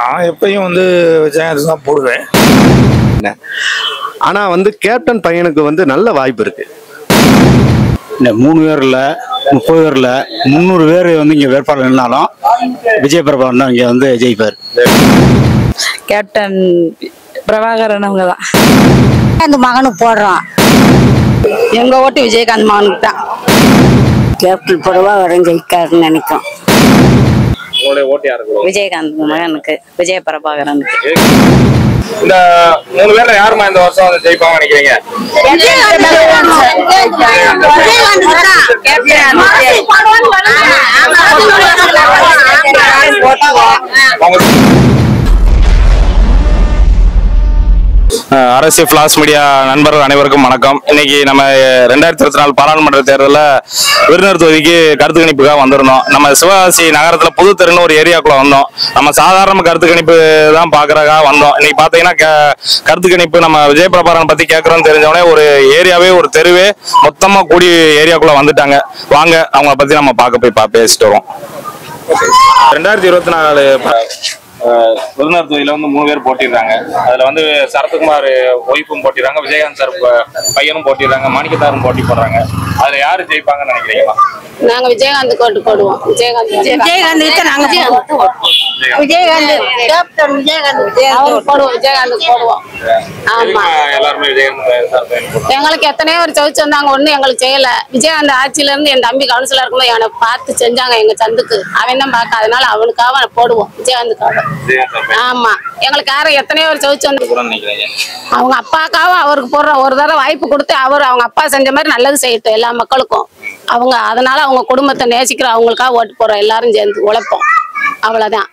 நான் எப்பயும் வந்து விஜயகாந்த் தான் போடுவேன் ஆனா வந்து கேப்டன் பையனுக்கு வந்து நல்ல வாய்ப்பு இருக்கு இந்த மூணு பேர் இல்ல முப்பது பேர் இல்ல முந்நூறு பேர் வந்து இங்க வேட்பாளர் நின்னாலும் விஜய் பிரபாகரன் தான் இங்க வந்து ஜெயிப்பார் கேப்டன் பிரபாகரன் அவங்க தான் அந்த மகனுக்கு போடுறோம் எங்க ஓட்டு விஜயகாந்த் மகனுக்கு தான் கேப்டன் பிரபாகரன் ஜெயிக்காருன்னு நினைக்கும் உங்களுடைய ஓட்டு யாருக்கு விஜயகாந்த் மகனுக்கு விஜய பிரபாகரனுக்கு இந்த மூணு பேர்ல யாருமா இந்த வருஷம் வந்து ஜெயிப்பாங்க நினைக்கிறீங்க அவங்க அஹ் அரசு பிளாஸ் மீடியா நண்பர்கள் அனைவருக்கும் வணக்கம் இன்னைக்கு நம்ம அஹ், ரெண்டாயிரத்தி இருபத்தி நாலு பாராளுமன்ற தேர்தலில் விருந்தினர் தொகுதிக்கு கருத்து கணிப்புக்காக வந்திருந்தோம் நம்ம சிவகாசி நகரத்துல புது தெருன்னு ஒரு ஏரியாக்குள்ள வந்தோம் நம்ம சாதாரண கருத்து கணிப்பு தான் பாக்குறதுக்காக வந்தோம் இன்னைக்கு பாத்தீங்கன்னா க- கருத்து கணிப்பு நம்ம விஜய் பிரபாரன் பத்தி கேட்கறோம்னு தெரிஞ்சவொடனே ஒரு ஏரியாவே ஒரு தெருவே மொத்தமா கூடி ஏரியாக்குள்ள வந்துட்டாங்க வாங்க அவங்கள பத்தி நம்ம பார்க்க போய் பா பேசிட்டு வரோம் ரெண்டாயிரத்தி இருபத்தி நாலு அஹ், விருந்தினர் தொகுதியில வந்து மூணு பேர் போட்டிடுறாங்க அதுல வந்து சரத்குமார் ஒய்ஃபும் போட்டிடுறாங்க விஜயகாந்த் சார் ப- பையனும் போட்டிடுறாங்க மாணிக்கத்தாரும் போட்டி போடுறாங்க அதுல யாரு ஜெயிப்பாங்கன்னு நினைக்கிறீங்களா நாங்க விஜயகாந்த் கோட்டு போடுவோம் விஜயகாந்த் விஜயகாந்த் நாங்க விஜயகாந்த் கேப்டன் விஜயகாந்த் அவருக்கு போடுவோம் விஜயகாந்த் போடுவோம் ஆமா எதுக்குமா எல்லாருமே விஜயகாந்த் சார் பையன் போடுறாங்க? எங்களுக்கு எத்தனையோ ஒரு சவுச்சு வந்தாங்க ஒண்ணு எங்களுக்கு செய்யல விஜயகாந்த் ஆட்சியில இருந்து என் தம்பி கவுன்சிலர் இருக்கும்போது அவனை பார்த்து செஞ்சாங்க எங்க சந்துக்கு அவன் தான் பார்க்க அதனால அவனுக்காக அவனை போடுவோம் விஜயகாந்துக்காக விஜயகாந்த் சார் பையன் ஆமா எங்களுக்கு யாரும் எத்தனையோ ஒரு சவுச்சு வந்து கூட நினைக்கிறீங்க அவங்க அப்பாக்காக அவருக்கு போடுற ஒரு தடவை வாய்ப்பு கொடுத்து அவர் அவங்க அப்பா செஞ்ச மாதிரி நல்லது செய்யட்டும் எல்லா மக்களுக்கும் அவங்க அதனால அவங்க குடும்பத்தை நேசிக்கிற அவங்களுக்காக ஓட்டு போறோம் எல்லாரும் சேர்ந்து உழைப்போம் அவ்வளவுதான்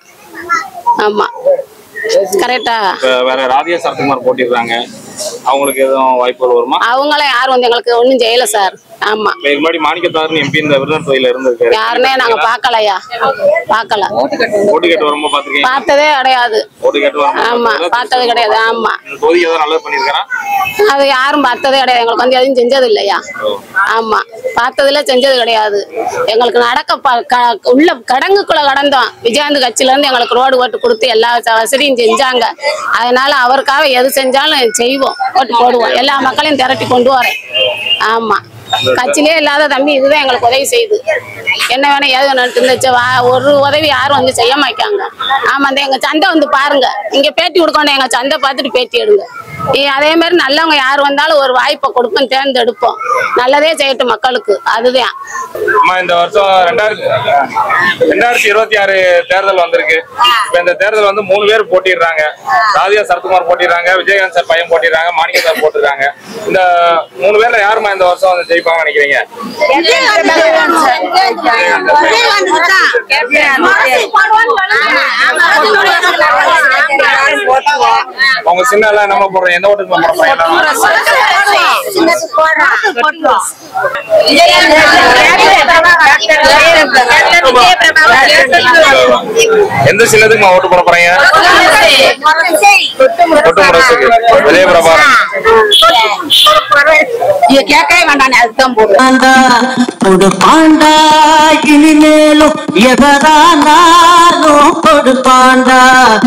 ஆமா கரெக்டா இப்ப வேற ராதியா சரத்குமார் போட்டிடுறாங்க அவங்களுக்கு எதுவும் வாய்ப்புகள் வருமா அவங்களாம் யாரும் வந்து எங்களுக்கு ஒண்ணும் செய்யல சார் ஆமா இப்ப இதுக்கு முன்னாடி மாணிக்கத்தாருன்னு எம்பி இந்த விருதுநகர் தொகுதியில இருந்திருக்காரு யாருமே நாங்க பாக்கலையா பாக்கல ஓட்டு கேட்டு வரும்போது பாத்துருக்கீங்க பார்த்ததே கிடையாது ஓட்டு கேட்டு வரும்போது ஆமா பாத்தீங்களா? பார்த்தது கிடையாது ஆமா இந்த தொகுதி ஏதாவது நல்லது பண்ணிருக்காரா அது யாரும் பார்த்ததே கிடையாது எங்களுக்கு வந்து எதுவும் செஞ்சது இல்லையா ஆமா பார்த்ததுல செஞ்சது கிடையாது எங்களுக்கு நடக்க ப- க- உள்ள கடங்குக்குள்ள கடந்தோம் விஜயகாந்த் கட்சியில இருந்து எங்களுக்கு ரோடு ஓட்டு கொடுத்து எல்லா ச- வசதியும் செஞ்சாங்க அதனால அவருக்காக எது செஞ்சாலும் செய்வோம் ஓட்டு போடுவோம் எல்லா மக்களையும் திரட்டி கொண்டு வரேன் ஆமா கட்சியிலே இல்லாத தம்பி இதுதான் எங்களுக்கு உதவி செய்யுது என்ன வேணும் ஏது வேணும் இருந்துச்சு வா ஒரு உதவி யாரும் வந்து செய்ய மாட்டாங்க ஆமா அந்த எங்க சந்தை வந்து பாருங்க இங்க பேட்டி கொடுக்கணும் எங்க சந்தை பார்த்துட்டு பேட்டி எடுங்க இ- அதே மாதிரி நல்லவங்க யார் வந்தாலும் ஒரு வாய்ப்பை கொடுப்போம் தேர்ந்தெடுப்போம் நல்லதே செய்யட்டும் மக்களுக்கு அதுதான் அம்மா இந்த வருஷம் ரெண்டாயிரத்தி ரெண்டாயிரத்தி இருபத்தி ஆறு தேர்தல் வந்திருக்கு இப்ப இந்த தேர்தல் வந்து மூணு பேர் போட்டிடுறாங்க ராதியா சரத்குமார் போட்டிடுறாங்க விஜயகாந்த் சார் பையன் போட்டிடுறாங்க மாணிக்க சார் போட்டிடுறாங்க இந்த மூணு பேர்ல யாருமா இந்த வருஷம் வந்து ஜெயிப்பாங்க நினைக்கிறீங்க அவங்க சின்ன எல்லாம் என்ன போடுறோம் எந்த ஓட்டுக்கு போடுறோம் எந்த சின்னத்துக்கு ஓட்டு போட போறீங்க ஒட்டு முரசுக்கு விஜய பிரபாகரன் கேட்கவே வேண்டாம் அதுதான் போடுறோம் பாண்டா கொடுப்பாண்டா இனிமேலும் எவரானாலும் கொடுப்பாண்டா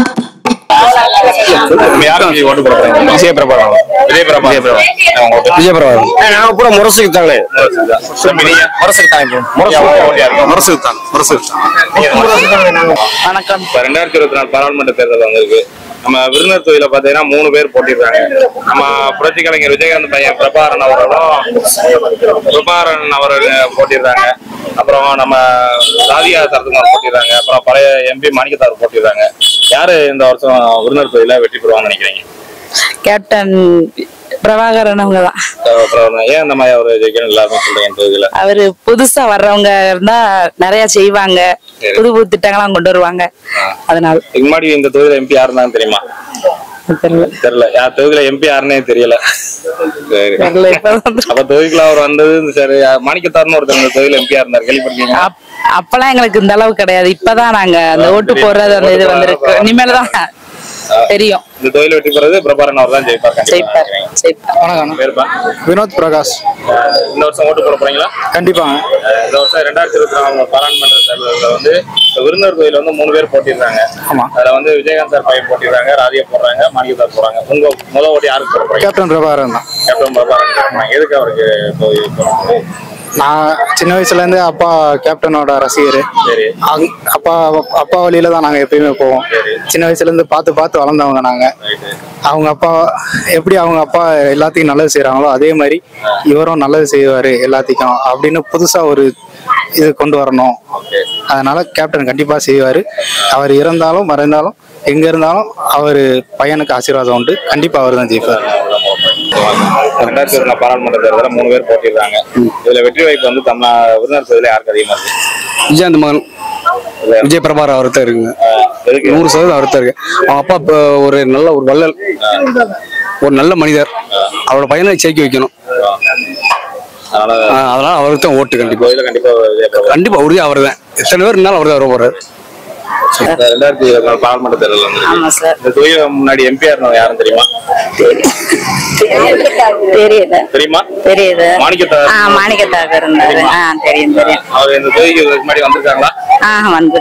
யாருக்கு ஓட்டு போட போறீங்க விஜய பிரபாகரன் விஜய பிரபாகரன் விஜய பிரபாகரன் நாங்க பூரா முரசுக்கு தாங்களே முரசுக்கு தான் முரசுக்கு தான் முரசுக்கு தான் வணக்கம் இப்ப ரெண்டாயிரத்தி இருபத்தி நாலு பாராளுமன்ற தேர்தல் வந்திருக்கு நம்ம விருந்தினர் தொகுதியில பாத்தீங்கன்னா மூணு பேர் போட்டிடுறாங்க நம்ம புரட்சி கலைஞர் விஜயகாந்த் பையன் பிரபாகரன் அவர்களும் பிரபாகரன் அவர்கள் போட்டிடுறாங்க அப்புறம் நம்ம ராதியா சரத்குமார் போட்டிடுறாங்க அப்புறம் பழைய எம்பி மாணிக்கத்தார் போட்டிடுறாங்க யாரு இந்த வருஷம் விருந்தினர் தொகுதியில வெற்றி பெறுவாங்கன்னு நினைக்கிறீங்க கேப்டன் பிரபாகரன் அவங்க தான் அப்புறம் ஏன் இந்த மாதிரி அவர் ஜெயிக்கணும் எல்லாருமே சொல்றீங்க இந்த தொகுதியில அவரு புதுசா வர்றவங்க இருந்தா நிறைய செய்வாங்க சரி. புது புது திட்டங்கள்லாம் கொண்டு வருவாங்க அதனால இதுக்கு முன்னாடி இந்த தொகுதியில எம்பி யார் இருந்தாலும் தெரியுமா தெரியல தெரியல யார் தொகுதியில எம்பி யாருன்னே தெரியல சரி தெரியல இப்பதான் வந்து- அப்ப தொகுதிக்குள்ள அவர் வந்தது இந்த சரி மாணிக்கத்தார்னு ஒருத்தர் இந்த தொகுதியில எம்பியா இருந்தார் கேள்விப்பட்டீங்க அப்- அப்பெல்லாம் எங்களுக்கு இந்த அளவு கிடையாது இப்பதான் நாங்க அந்த ஓட்டு போடுறது அந்த இது வந்திருக்கு இனிமேல்தான் தெரியும் இந்த தொழில் வெற்றி பெறது பிரபாரன் அவர் தான் ஜெயிப்பார் கண்டிப்பா ஜெயிப்பார் நினைக்கிறீங்க. ஜெயிப்பார் வணக்கம் பேருப்பா வினோத் பிரகாஷ் அஹ் இந்த வருஷம் ஓட்டு போட போறீங்களா கண்டிப்பாங்க அஹ் இந்த வருஷம் ரெண்டாயிரத்தி இருபத்தி நாலு பாராளுமன்ற தேர்தலில் வந்து இந்த விருந்தர் கோயில் வந்து மூணு பேர் போட்டிடுறாங்க ஆமா. அதுல வந்து விஜயகாந்த் சார் பையன் போட்டிடுறாங்க ராதியா போடுறாங்க மாணிக்க சார் போறாங்க உங்க முத ஓட்டு யாருக்கு போட போறீங்க கேப்டன் பிரபாகரன் தான் கேப்டன் பிரபாரன் போடுறாங்க. எதுக்கு அவருக்கு தொகுதி போடணும்? நான் சின்ன வயசுல இருந்தே அப்பா கேப்டனோட ரசிகர் சரி அங்க- அப்பா அப்பா வழியில தான் நாங்க எப்பயுமே போவோம் சின்ன வயசுல இருந்து பார்த்து பார்த்து வளர்ந்தவங்க நாங்க ரைட்டு அவங்க அப்பா எப்படி அவங்க அப்பா எல்லாத்தையும் நல்லது செய்றாங்களோ அதே மாதிரி இவரும் நல்லது செய்வாரு எல்லாத்துக்கும் அப்படின்னு புதுசா ஒரு இது கொண்டு வரணும் ஓகே அதனால கேப்டன் கண்டிப்பா செய்வாரு அவர் இறந்தாலும் மறைந்தாலும் எங்க இருந்தாலும் அவர் பையனுக்கு ஆசீர்வாதம் உண்டு கண்டிப்பா அவர் தான் ஜெயிப்பார் ரெண்டாயிரத்தி இருபத்தி நாலு பாராளுமன்ற தேர்தலில் மூணு பேர் போட்டிடுறாங்க இதுல வெற்றி வாய்ப்பு வந்து தமிழ் விருந்தினர் தொகுதியில யாருக்கு அதிகமா இருக்கு விஜயகாந்த் மகன் விஜய் பிரபாகர் அவர் தான் இருக்குங்க எதுக்கு நூறு சதவீதம் அவர் தான் இருக்கு அவங்க அப்பா இப்போ ஒரு நல்ல ஒரு வள்ளல் ஒரு நல்ல மனிதர் அவரோட பையனை ஜெயிக்க வைக்கணும் அதனால ஆஹ் அதனால அவருக்கு தான் ஓட்டு கண்டிப்பா கோயில கண்டிப்பா விஜய் பிரபாகரன். கண்டிப்பா உறுதியா அவர் தான் எத்தனை பேர் இருந்தாலும் அவர் தான் வர போறாரு இந்த ரெண்டாயிரத்தி இருபத்தி நாலு பாராளுமன்ற தேர்தல் வந்து ஆமா சார் இந்த தொகுதியில முன்னாடி எம்பியா இருந்தவங்க யாரும் தெரியுமா தெரியல தெரியுமா தெரியுது மாணிக்கத்தார் ஆ மாணிக்கத்தாக இருந்தாரு ஆ தெரியும் தெரியும் அவர் இந்த தொகுதிக்கு இதுக்கு முன்னாடி வந்திருக்காங்களா ஆ வந்து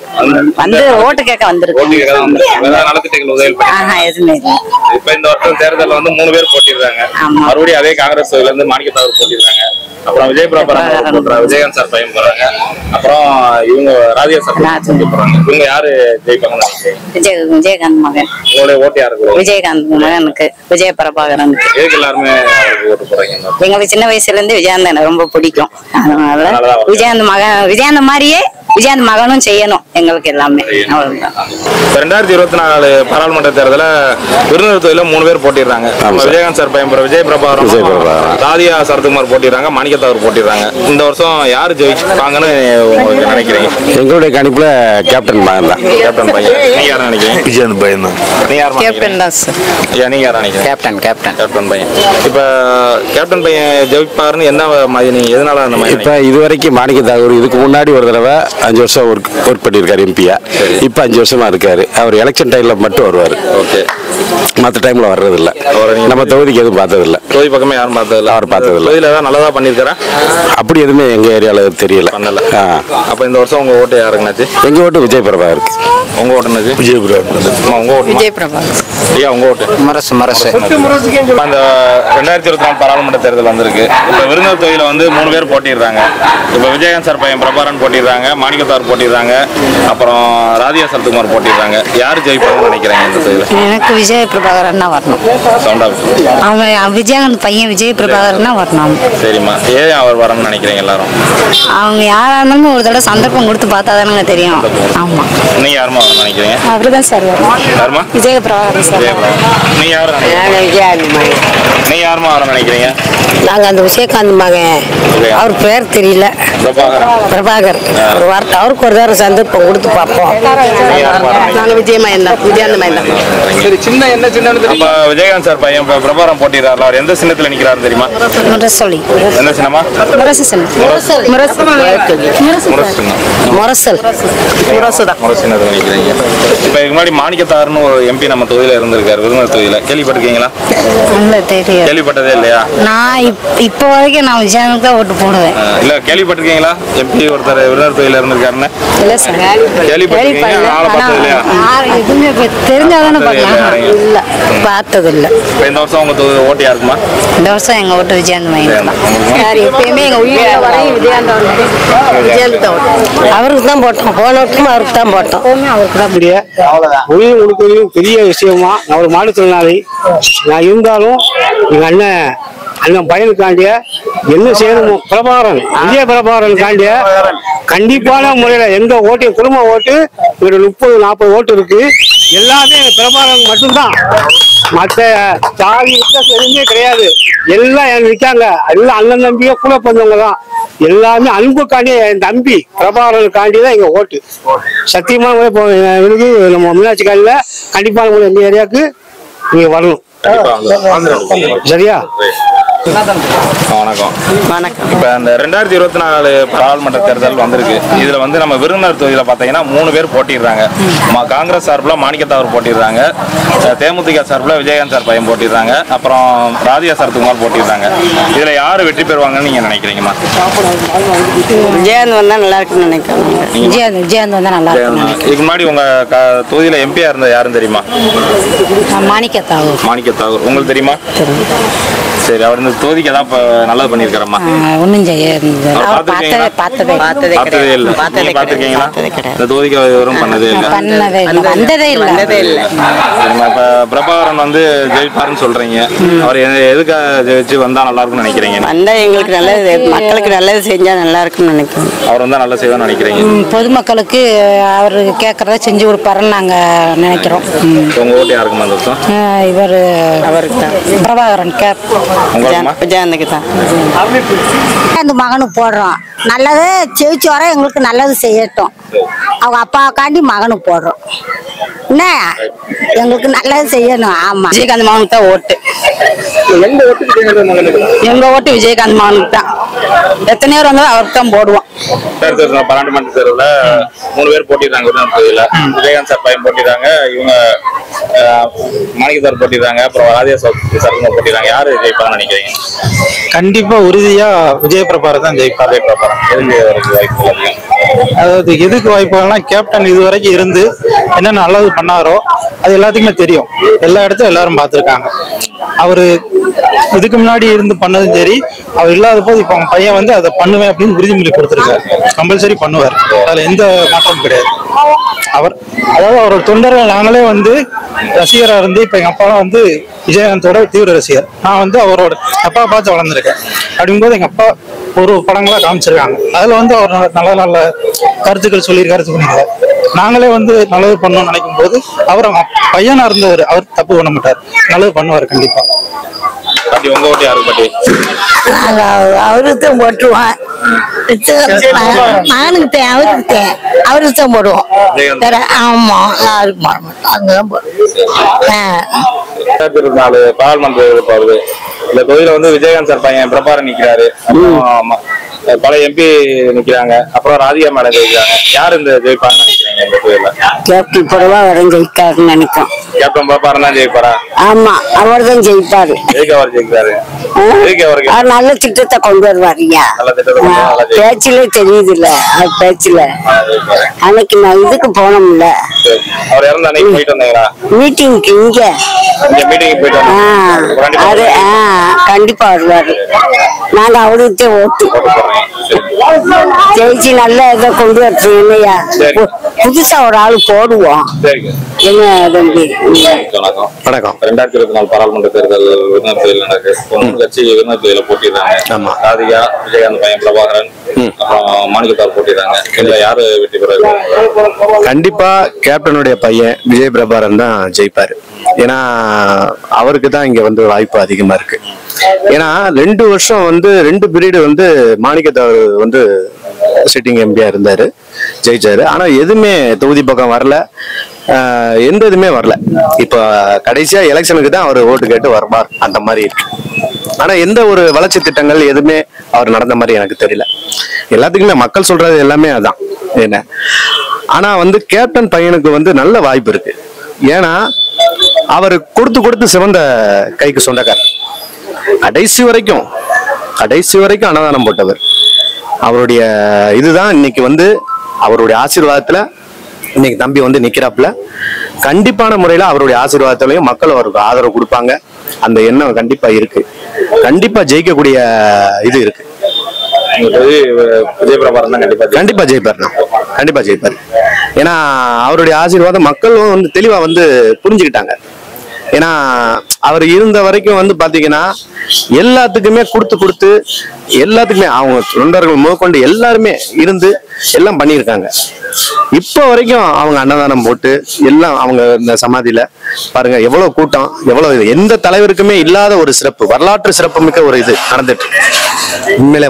வந்து ஓட்டு கேட்க ஓட்டு வந்திருக்கு கேட்க தான் வந்திருக்காங்க வேற நலத்திட்டங்கள் உதவி பண்ணி ஆஹா எதுவுமே இல்லை இப்ப இந்த வருஷம் தேர்தல்ல வந்து மூணு பேர் போட்டிடுறாங்க ஆமா. மறுபடியும் அதே காங்கிரஸ் தொகுதியில இருந்து மாணிக்கத்தாவர் போட்டிடுறாங்க அப்புறம் விஜய் பிரபாகரன் அவர் போடுறாங்க விஜயகாந்த் சார் பையன் போறாங்க அப்புறம் இவங்க ராதியா சார் ராஜா. போறாங்க இவங்க யாரு ஜெயிப்பாங்கன்னு நினைக்கிறீங்க விஜய் விஜயகாந்த் மகன் உங்களுடைய ஓட்டு யாருக்கு விஜயகாந்த் மகனுக்கு விஜய பிரபாகரனுக்கு எதுக்கு எல்லாருமே அவருக்கு ஓட்டு போறீங்க இந்த வருஷம்? எங்களுக்கு சின்ன வயசுல இருந்து விஜயகாந்த் எனக்கு ரொம்ப பிடிக்கும் அதனால அதனாலதான் அவர் விஜயகாந்த் மகன் விஜயகாந்த் மாதிரியே விஜயகாந்த் மகனும் செய்யணும் எங்களுக்கு எல்லாமே அவ்வளவுதான் இப்ப ரெண்டாயிரத்தி இருபத்தி நாலு பாராளுமன்ற தேர்தல விருதுநகர் தொகுதியில மூணு பேர் போட்டிடுறாங்க நம்ம விஜயகாந்த் சார் பையன் போற விஜய் பிரபாகரன் விஜய் பிரபாகரன். ராதியா சரத்குமார் போட்டிடுறாங்க மாணிக்கத்தாவர் போட்டிடுறாங்க இந்த வருஷம் யாரு ஜெயிப்பாங்கன்னு உங்களுக்கு நினைக்கிறீங்க எங்களுடைய கணிப்புல கேப்டன் மகன் தான் கேப்டன் பையன் நீங்க யாரும் நினைக்கிறீங்க விஜயகாந்த் பையன் தான் நீங்க யாரும் கேப்டன் தான் சார் ஐயா நீங்க யாரும் நினைக்கிறீங்க கேப்டன் கேப்டன் கேப்டன் பையன் இப்ப கேப்டன் பையன் ஜெயிப்பாருன்னு என்ன மாதிரி நீங்க எதனால அந்த மாதிரி இப்ப இது வரைக்கும் மாணிக்க தாகூர் இதுக்கு முன்னாடி ஒரு தடவை அஞ்சு வருஷம் ஒர்க் ஒர்க் பண்ணியிருக்காரு எம்பியா இப்ப அஞ்சு வருஷமா இருக்காரு அவர் எலெக்ஷன் டைம்ல மட்டும் வருவாரு ஓகே மற்ற டைம்ல வர்றது இல்ல அவரை நீங்க- நம்ம தொகுதிக்கு எதுவும் பார்த்தது இல்ல தொகுதி பக்கமே யாரும் பார்த்ததில்ல அவர் பார்த்ததில்ல. தொகுதியில ஏதாவது நல்லதா பண்ணிருக்காரா அப்படி எதுவுமே எங்க ஏரியால தெரியல பண்ணல ஆ. அப்ப இந்த வருஷம் உங்க ஓட்டு யாருங்கனாச்சு எங்க ஓட்டு விஜய் பிரபா இருக்கு உங்க ஓட்டு என்னது விஜய் பிரபா அம்மா, உங்க ஓட்டு விஜய் பிரபாகர் ஐயா உங்க ஓட்டு மரசு மரசு இப்ப அந்த ரெண்டாயிரத்தி இருபத்தி நாலு பாராளுமன்ற தேர்தல் வந்திருக்கு இப்ப விருந்தர் தொகுதியில வந்து மூணு பேர் போட்டிடுறாங்க இப்ப விஜயகாந்த் சார் பையன் பிரபாரன் போட்டிடுறாங்க மாணிக்கத்தார் போட்டிடுறாங்க அப்புறம் ராதியா சரத்குமார் போட்டிடுறாங்க யார் ஜெயிப்பாங்கன்னு நினைக்கிறீங்க இந்த தொகுதியில எனக்கு விஜய் பிரபாகரன் தான் வரணும் சவுண்டா அவன் விஜயகாந்த் பையன் விஜய் பிரபாகரன் தான் வரணும் சரிம்மா ஏன் அவர் வரணும்னு நினைக்கிறீங்க எல்லாரும் அவங்க யாரா இருந்தாலும் ஒரு தடவை சந்தர்ப்பம் கொடுத்து பார்த்தா தானங்க தெரியும் ஆமா நீங்க யாருமா வரணும்னு நினைக்கிறீங்க அவரு தான் சார் வரணும் யாருமா விஜய் பிரபாகரன் சார் ஜெயபிரபா நீங்க யாரும் நினைக்கிறீங்க நீங்க யாருமா வரணும்னு நினைக்கிறீங்க நாங்க அந்த விஜயகாந்த் மகன் அவர் பேர் தெரியல பிரபாகரன் பிரபாகர் ஒரு வார்த்தை அவருக்கு ஒரு தடவை சந்தர்ப்பம் கொடுத்து பார்ப்போம் நீங்க யாருமா வரணும் நாங்க விஜய் மகன் தான் விஜயாந்த மகன் தான் சரி சின்ன என்ன சின்ன அப்ப விஜயகாந்த் சார் பையன் இப்ப பிரபாரம் போட்டிடுறாரு அவர் எந்த சின்னத்துல நிக்கிறாரு தெரியுமா முரசொலி எந்த சின்னமா முரசு முரசல் முரசு முரசல் முரசு தான் முரசு சின்னத்துல நிக்கிறீங்க இப்ப இதுக்கு முன்னாடி மாணிக்கத்தாருன்னு ஒரு எம்பி நம்ம தொகுதியில இருந்திருக்காரு விருதுநகர் தொகுதியில கேள்விப்பட்டிருக்கீங்களா இல்லை தெரியும் கேள்விப்பட்டதே இல்லையா நான் இப்- இப்போ வரைக்கும் நான் விஜயானுக்கு தான் ஓட்டு போடுவேன் அஹ் இல்ல கேள்விப்பட்டிருக்கீங்களா எம்பி ஒருத்தர் விருதுநகர் தொகுதியில இருந்திருக்காருன்னு இல்லை சார் கேள்விப்பட்டிருக்கீங்க ஆளை பார்த்தது இல்லையா எதுவுமே இப்ப தெரிஞ்சாதானே பார்க்கலாம் இல்லை பார்த்தது இல்லை இப்ப இந்த வருஷம் உங்க தொகுதி ஓட்டு யாருக்குமா இந்த வருஷம் எங்க ஓட்டு விஜயாந்த் மகன் தான் சார் எப்பயுமே எங்க உயிர் வரையும் விஜயாந்த் விஜயாந்த் தான் அவருக்கு தான் போட்டோம் போன வருஷம் அவருக்கு தான் போட்டோம் எப்பவுமே அவருக்கு தான் அப்படியே உயிர் முழுக்கையும் பெரிய விஷயமா நான் ஒரு மாற்றுத்திறனாளி நான் இருந்தாலும் எங்க அண்ணன் அண்ணன் பையனுக்காண்டிய என்ன செய்யணுமோ பிரபாகரன் விஜய பிரபாகரன் காண்டிய கண்டிப்பான முறையில எங்க ஓட்டு என் குடும்ப ஓட்டு ஒரு முப்பது நாற்பது ஓட்டு இருக்கு எல்லாமே எங்க பிரபாகரன் மட்டும்தான் மற்ற சாதி வித்தியாசம் எதுவுமே கிடையாது எல்லாம் எனக்கு நிற்காங்க எல்லாம் அண்ணன் தம்பியே கூட பிறந்தவங்க தான் எல்லாமே அன்புக்காண்டி என் தம்பி பிரபாகரனுக்காண்டி தான் எங்க ஓட்டு சத்தியமான முறை இப்போ எனக்கு நம்ம மீனாட்சி காலையில் கண்டிப்பான முறை இந்த ஏரியாவுக்கு நீங்க வரணும் கண்டிப்பா வந்து- வந்துடும். சரியா வணக்கம் வணக்கம் இப்ப இந்த ரெண்டாயிரத்தி இருபத்தி நாலு பாராளுமன்ற தேர்தல் வந்திருக்கு இதுல வந்து நம்ம விருந்தினர் தொகுதியில பாத்தீங்கன்னா மூணு பேர் போட்டிடுறாங்க ம- காங்கிரஸ் சார்பில் மாணிக்கத்தாவர் போட்டிடுறாங்க அஹ் தேமுதிக சார்பில் விஜயகாந்த் சார் பையன் போட்டிடுறாங்க அப்புறம் ராதிகா சரத்குமார் போட்டிடுறாங்க இதுல யாரு வெற்றி பெறுவாங்கன்னு நீங்க நினைக்கிறீங்கம்மா விஜயகாந்த் வந்தா நல்லா இருக்குன்னு நினைக்கிறேன் விஜயகாந்த் விஜயகாந்த் வந்தா நல்லா இதுக்கு முன்னாடி உங்க க- தொகுதியில எம்பியா இருந்த யாரும் தெரியுமா இருக்கும் மாணிக்கத்தாவு மாணிக்கத்தாவர் உங்களுக்கு தெரியுமா சரி அவர் இந்த தொகுதிக்கு ஏதாவது இப்ப நல்லது பண்ணியிருக்காரம்மா ஒன்றும் செய்ய அவர் அவர் பார்த்ததே பார்த்திருக்கீங்களா? பார்த்ததே பார்த்ததே இல்ல நீங்க பார்த்திருக்கீங்களா இந்த தொகுதிக்கு அவர் வரும் பண்ணதே இல்ல பண்ணதே இல்லை வந்ததே இல்லை வந்ததே இல்லை சரிம்மா இப்ப பிரபாகரன் வந்து ஜெயிப்பாருன்னு சொல்றீங்க அவர் எ- எதுக்காக ஜெயிச்சு வந்தா நல்லா இருக்கும்னு நினைக்கிறீங்க வந்தா எங்களுக்கு நல்லது மக்களுக்கு நல்லது செஞ்சா நல்லா இருக்கும்னு நினைக்கிறேன் அவர் வந்தா நல்லா செய்வான்னு நினைக்கிறீங்க ம், பொதுமக்களுக்கு அவர் கேட்கறத செஞ்சு கொடுப்பாருன்னு நாங்கள் நினைக்கிறோம் ம். உங்க ஓட்டு யாருக்குமா அந்த வருஷம் அஹ் இவர் அவருக்கு தான் பிரபாகரன் கேப் உங்களுக்குமா விஜயகாந்துக்கு தான் அந்த மகனுக்கு போடுறோம் நல்லது ஜெயிச்சு வர எங்களுக்கு நல்லது செய்யட்டும் அவங்க அப்பாவுக்காண்டி மகனுக்கு போடுறோம் என்ன எங்களுக்கு நல்லது செய்யணும் ஆமா விஜயகாந்த் மகனுக்கு தான் ஓட்டு எங்க ஓட்டு விஜயகாந்த் மகனுக்கு தான் எத்தனை பேர் வந்தாலும் அவருக்கு தான் போடுவோம் தேர்தல் தேர்தல் பாராளுமன்ற தேர்தல மூணு பேர் போட்டிடுறாங்க விருதுநகர் தொகுதியில விஜயகாந்த் சார் பையன் போட்டிடுறாங்க இவங்க அஹ், மாணிக்கத்தார் போட்டிடுறாங்க அப்புறம் ராதியா சரத்குமார் போட்டிடுறாங்க யாரு ஜெயிப்பாங்கன்னு நினைக்கிறீங்க கண்டிப்பா உறுதியா விஜய் பிரபார தான் ஜெயிப்பார் அதே பிரபாரம் எதுக்கு அவருக்கு வாய்ப்பு அதிகம் அதாவது எதுக்கு வாய்ப்புகள்னா கேப்டன் இது வரைக்கும் இருந்து என்ன நல்லது பண்ணாரோ அது எல்லாத்துக்குமே தெரியும் எல்லா இடத்தையும் எல்லாரும் பார்த்துருக்காங்க அவரு இதுக்கு முன்னாடி இருந்து பண்ணதும் சரி அவர் இல்லாத போது இப்போ அவங்க பையன் வந்து அதை பண்ணுவேன் அப்படின்னு உறுதிமொழி கொடுத்துருக்காரு கம்பல்சரி பண்ணுவார் அதுல எந்த மாற்றமும் கிடையாது அவர் அதாவது அவரோட தொண்டர்கள் நாங்களே வந்து ரசிகரா இருந்து இப்ப எங்க அப்பாலாம் வந்து விஜயகாந்தோட தீவிர ரசிகர் நான் வந்து அவரோட அப்பா பார்த்து வளர்ந்துருக்கேன் அப்படிங்கும்போது எங்க அப்பா ஒரு படங்களா காமிச்சிருக்காங்க அதுல வந்து அவர் நல்ல- நல்ல நல்ல கருத்துக்கள் சொல்லியிருக்காரு இது பண்ணியிருக்காரு நாங்களே வந்து நல்லது பண்ணணும்னு நினைக்கும் போது அவர் அவங்க பையனா இருந்தவர் அவர் தப்பு பண்ண மாட்டார் நல்லது பண்ணுவார் கண்டிப்பா பாட்டி உங்க ஓட்டு யாருக்கு பாட்டி அவருக்கு தான் போட்டுருவான் மகனுக்கு தான் அவருக்கு தான் அவருக்கு தான் போடுவோம் வேற ஆமா யாருக்கு போட மாட்டோம் அங்கதான் போடுவோம் ஆ. ரெண்டாயிரத்தி இருபத்தி நாலு பாராளுமன்ற தேர்தல் வருது இந்த தொகுதியில வந்து விஜயகாந்த் சார் பையன் பிரபாரன் நிக்கிறாரு அப்புறம் ம- பல எம்பி நிக்கிறாங்க அப்புறம் ராதிகா மேடம் ஜெயிக்கிறாங்க யார் இந்த ஜெயிப்பாங்கன்னு நினைக்கிறீங்க இந்த தொகுதியில கேப்டன் புறவா வரம் ஜெயிக்காருன்னு நினைக்கும் கேப்டன் பிரபாரன் தான் ஜெயிப்பாரா ஆமா அவர் தான் ஜெயிப்பாரு எதுக்கு அவர் ஜெயிக்கிறாரு எதுக்கு அவருக்கு அவர் நல்ல திட்டத்தை கொண்டு வருவாருயா நல்ல திட்டத்தை கொண்டு வந்து நல்லா ஜெயிப்பாரு. பேச்சுல தெரியுது இல்ல அவர் பேச்சுல ஆ, ஜெயிப்பாரு. அன்னைக்கு நான் இதுக்கு போனோம்ல சரி. அவர் இறந்த அன்னைக்கு போயிட்டு வந்தீங்களா மீட்டிங்க்கு இங்க இங்க மீட்டிங் போயிட்டு ஆ, வந்தீங்க கண்டிப்பா அது ஆ, கண்டிப்பா வருவாரு நாங்க அவருக்கு ஓட்டு போட்டு போடுறேன் சரி. ஜெயிச்சு நல்ல இதை கொண்டு வரட்டும் இல்லையா சரி. புதுசா ஒரு ஆள் போடுவோம் சரிங்க என்ன தம்பி வணக்கம் வணக்கம் ரெண்டாயிரத்தி இருபத்தி நாலு பாராளுமன்ற தேர்தல் விருதுநகர் தொகுதியில் நடக்கு இப்போ மூணு கட்சி விருதுநகர் தொகுதியில போட்டிடுறாங்க ஆமா. ராதிகா விஜயகாந்த் பையன் பிரபாகரன் அப்புறம் மாணிக்கத்தார் போட்டிடுறாங்க இதுல யாரு வெற்றி பெறாரு கண்டிப்பா கேப்டனுடைய பையன் விஜய் பிரபாரன் தான் ஜெயிப்பாரு ஏன்னா அவருக்கு தான் இங்க வந்து வாய்ப்பு அதிகமா இருக்கு ஏன்னா ரெண்டு வருஷம் வந்து ரெண்டு பீரியடு வந்து மாணிக்கத்தார் வந்து சிட்டிங் எம்பியா இருந்தாரு ஜெயிச்சாரு ஆனா எதுவுமே தொகுதி பக்கம் வரல ஆஹ் எந்த இதுமே வரல இப்போ கடைசியா எலெக்ஷனுக்கு தான் அவர் ஓட்டு கேட்டு வருவார் அந்த மாதிரி இருக்கு ஆனா எந்த ஒரு வளர்ச்சி திட்டங்கள் எதுவுமே அவர் நடந்த மாதிரி எனக்கு தெரியல எல்லாத்துக்குமே மக்கள் சொல்றது எல்லாமே அதான் என்ன ஆனா வந்து கேப்டன் பையனுக்கு வந்து நல்ல வாய்ப்பு இருக்கு ஏன்னா அவர் கொடுத்து கொடுத்து சிவந்த கைக்கு சொந்தக்காரர் கடைசி வரைக்கும் கடைசி வரைக்கும் அன்னதானம் போட்டவர் அவருடைய இதுதான் இன்னைக்கு வந்து அவருடைய ஆசீர்வாதத்துல இன்னைக்கு தம்பி வந்து நிக்கிறாப்புல கண்டிப்பான முறையில அவருடைய ஆசீர்வாதத்திலையும் மக்கள் அவருக்கு ஆதரவு கொடுப்பாங்க அந்த எண்ணம் கண்டிப்பா இருக்கு கண்டிப்பா ஜெயிக்கக்கூடிய இது இருக்கு இந்த தொகுதி அஹ், விஜய் பிரபாகரன் தான் கண்டிப்பா ஜெயிப்பாரு. கண்டிப்பா ஜெயிப்பார் கண்டிப்பா ஜெயிப்பார் ஏன்னா அவருடைய ஆசீர்வாதம் மக்களும் வந்து தெளிவா வந்து புரிஞ்சுக்கிட்டாங்க ஏன்னா அவர் இருந்த வரைக்கும் வந்து பாத்தீங்கன்னா எல்லாத்துக்குமே கொடுத்து கொடுத்து எல்லாத்துக்குமே அவங்க தொண்டர்கள் முதற்கொண்டு எல்லாருமே இருந்து எல்லாம் பண்ணியிருக்காங்க இப்போ வரைக்கும் அவங்க அன்னதானம் போட்டு எல்லாம் அவங்க இந்த சமாதியில பாருங்க எவ்வளவு கூட்டம் எவ்வளவு இது எந்த தலைவருக்குமே இல்லாத ஒரு சிறப்பு வரலாற்று சிறப்புமிக்க ஒரு இது நடந்துட்டு இருக்கு. உண்மையிலே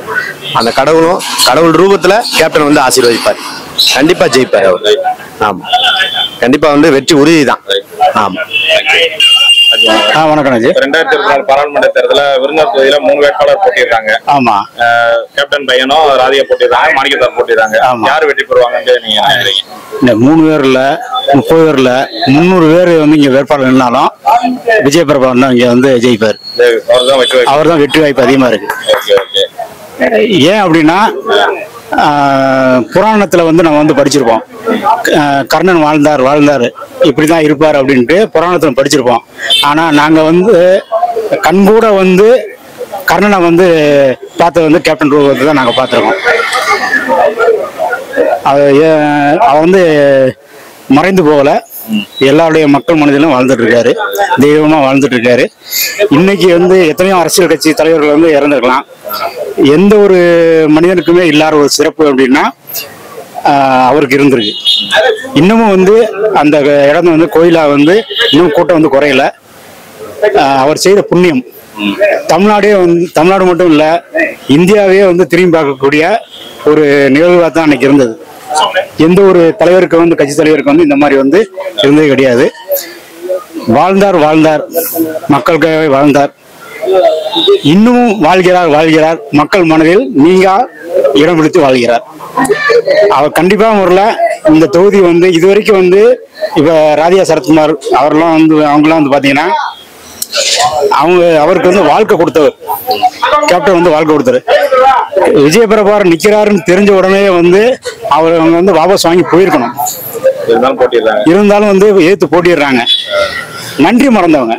அந்த கடவுளும் கடவுள் ரூபத்துல கேப்டன் வந்து ஆசீர்வதிப்பார் கண்டிப்பா ஜெயிப்பார் அவர் ஆமா கண்டிப்பா வந்து வெற்றி உறுதி தான் ஆமா ஆ வணக்கம் அஜய் ரெண்டாயிரத்தி இருபத்தி நாலு பாராளுமன்ற தேர்தல விருந்தர் தொகுதியில மூணு வேட்பாளர் போட்டியிருக்காங்க ஆமா அஹ், கேப்டன் பையனும் ராதிகா போட்டிடுறாங்க மாணிக்கத்தார் போட்டிடுறாங்க ஆமா. யார் வெற்றி பெறுவாங்கன்னு நீங்க நினைக்கிறீங்க இந்த மூணு பேர்ல முப்பது பேர்ல முந்நூறு பேர் வந்து இங்க வேட்பாளர் நின்னாலும் விஜய் பிரபாகரன் தான் இங்க வந்து ஜெயிப்பார் அவர் தான் வெற்றி அவர் தான் வெற்றி வாய்ப்பு அதிகமா இருக்கு ஓகே ஓகே ஏன் அப்படின்னா ஆஹ், புராணத்துல வந்து நம்ம வந்து படிச்சிருப்போம் ஆஹ், கர்ணன் வாழ்ந்தார் வாழ்ந்தார் இப்படிதான் இருப்பார் அப்படின்ட்டு புராணத்துல படிச்சிருப்போம் ஆனா நாங்க வந்து கண்கூட வந்து கர்ணனை வந்து பார்த்தது வந்து கேப்டன் ரூபத்தை தான் நாங்க பார்த்துருக்கோம் அது ஏன் அவன் வந்து மறைந்து போகல எல்லாருடைய மக்கள் மனதிலும் வாழ்ந்துட்டு இருக்காரு தெய்வமா வாழ்ந்துட்டு இருக்காரு இன்னைக்கு வந்து எத்தனையோ அரசியல் கட்சி தலைவர்கள் வந்து இறந்துருக்கலாம் எந்த ஒரு மனிதனுக்குமே இல்லாத ஒரு சிறப்பு அப்படின்னா ஆஹ், அவருக்கு இருந்திருக்கு இன்னமும் வந்து அந்த இடம் வந்து கோயிலா வந்து இன்னும் கூட்டம் வந்து குறையல ஆஹ், அவர் செய்த புண்ணியம் தமிழ்நாடே வந்து தமிழ்நாடு மட்டும் இல்ல இந்தியாவே வந்து திரும்பி பார்க்கக்கூடிய ஒரு நிகழ்வாக தான் அன்னைக்கு இருந்தது எந்த ஒரு தலைவருக்கு வந்து கட்சி தலைவருக்கு வந்து இந்த மாதிரி வந்து இருந்தது கிடையாது வாழ்ந்தார் வாழ்ந்தார் மக்களுக்காகவே வாழ்ந்தார் இன்னமும் வாழ்கிறார் வாழ்கிறார் மக்கள் மனதில் நீங்கா இடம் பிடித்து வாழ்கிறார் அவர் கண்டிப்பா முறையில் இந்த தொகுதி வந்து இதுவரைக்கும் வந்து இப்ப ராதியா சரத்குமார் அவர்லாம் வந்து அவங்கலாம் வந்து பாத்தீங்கன்னா அவங்க அவருக்கு வந்து வாழ்க்கை கொடுத்தவர் கேப்டன் வந்து வாழ்க்கை கொடுத்தாரு விஜயபிரபாரன் நிக்கிறாருன்னு தெரிஞ்ச உடனே வந்து அவர் அவங்க வந்து வாபஸ் வாங்கி போயிருக்கணும் இருந்தாலும் போட்டிடுறாங்க இருந்தாலும் வந்து ஏத்து போட்டிடுறாங்க நன்றி மறந்தவங்க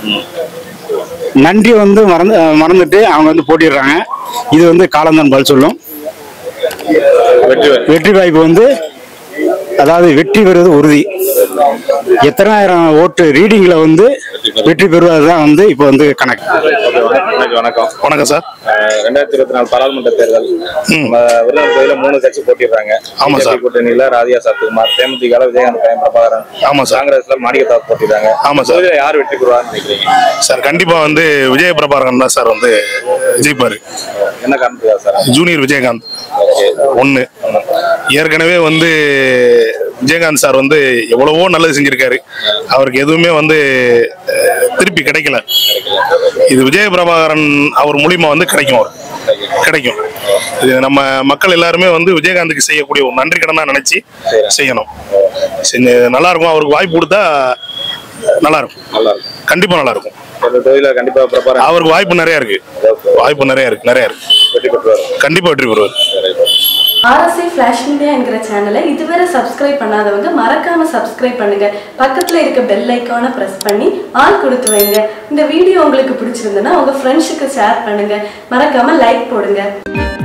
நன்றி வந்து மறந்து மறந்துட்டு அவங்க வந்து போட்டிடுறாங்க இது வந்து காலந்தான் பதில் சொல்லும் வெற்றி வெற்றி வாய்ப்பு வந்து அதாவது வெற்றி பெறுவது உறுதி எத்தனாயிரம் ஓட்டு ரீடிங்ல வந்து வெற்றி பெறுவது தான் வந்து இப்போ வந்து கணக்கு வணக்கம் வணக்கம் வணக்கம் சார் அஹ், ரெண்டாயிரத்தி இருபத்தி நாலு பாராளுமன்ற தேர்தல் நம்ம விருதுநகர் தொகுதியில மூணு கட்சி போட்டிடுறாங்க ஆமா சார். BJP கூட்டணியில ராதியா சரத்குமார் தேமுதிக விஜயகாந்த் பையன் பிரபாகரன் ஆமா சார். காங்கிரஸ்ல மாணிக்கத்தார் போட்டிடுறாங்க ஆமா சார். தொகுதியில யார் வெற்றி பெறுவார்னு நினைக்கிறீங்க சார் கண்டிப்பா வந்து விஜய பிரபாகரன் தான் சார் வந்து ஜெயிப்பாரு என்ன காரணத்துக்கா சார் ஜூனியர் விஜயகாந்த் ஒண்ணு ஏற்கனவே வந்து விஜயகாந்த் சார் வந்து எவ்வளவோ நல்லது செஞ்சிருக்காரு அவருக்கு எதுவுமே வந்து அஹ், திருப்பி கிடைக்கல இது விஜய பிரபாகரன் அவர் மூலியமா வந்து கிடைக்கும் அவர் கிடைக்கும் இது நம்ம மக்கள் எல்லாருமே வந்து விஜயகாந்துக்கு செய்யக்கூடிய ஒரு நன்றி கடனா நினைச்சு செய்யணும் செஞ்சு நல்லா இருக்கும் அவருக்கு வாய்ப்பு கொடுத்தா நல்லா இருக்கும் நல்லா இருக்கும் கண்டிப்பா நல்லா இருக்கும் இந்த தொகுதியில கண்டிப்பா பிரபாகரன் அவருக்கு வாய்ப்பு நிறைய இருக்கு வாய்ப்பு நிறைய இருக்கு நிறைய இருக்கு வெற்றி பெற்றுவார் கண்டிப்பா வெற்றி பெறுவார் ஆர்எஸ்ஐ ஃபிளாஷ் மீடியா என்கிற சேனலை இதுவரை சப்ஸ்கிரைப் பண்ணாதவங்க மறக்காம சப்ஸ்கிரைப் பண்ணுங்க பக்கத்துல இருக்க பெல் ஐக்கானை பிரஸ் பண்ணி ஆல் கொடுத்து வைங்க இந்த வீடியோ உங்களுக்கு பிடிச்சிருந்ததுன்னா உங்க ஃப்ரெண்ட்ஸுக்கு ஷேர் பண்ணுங்க மறக்காம லைக் போடுங்க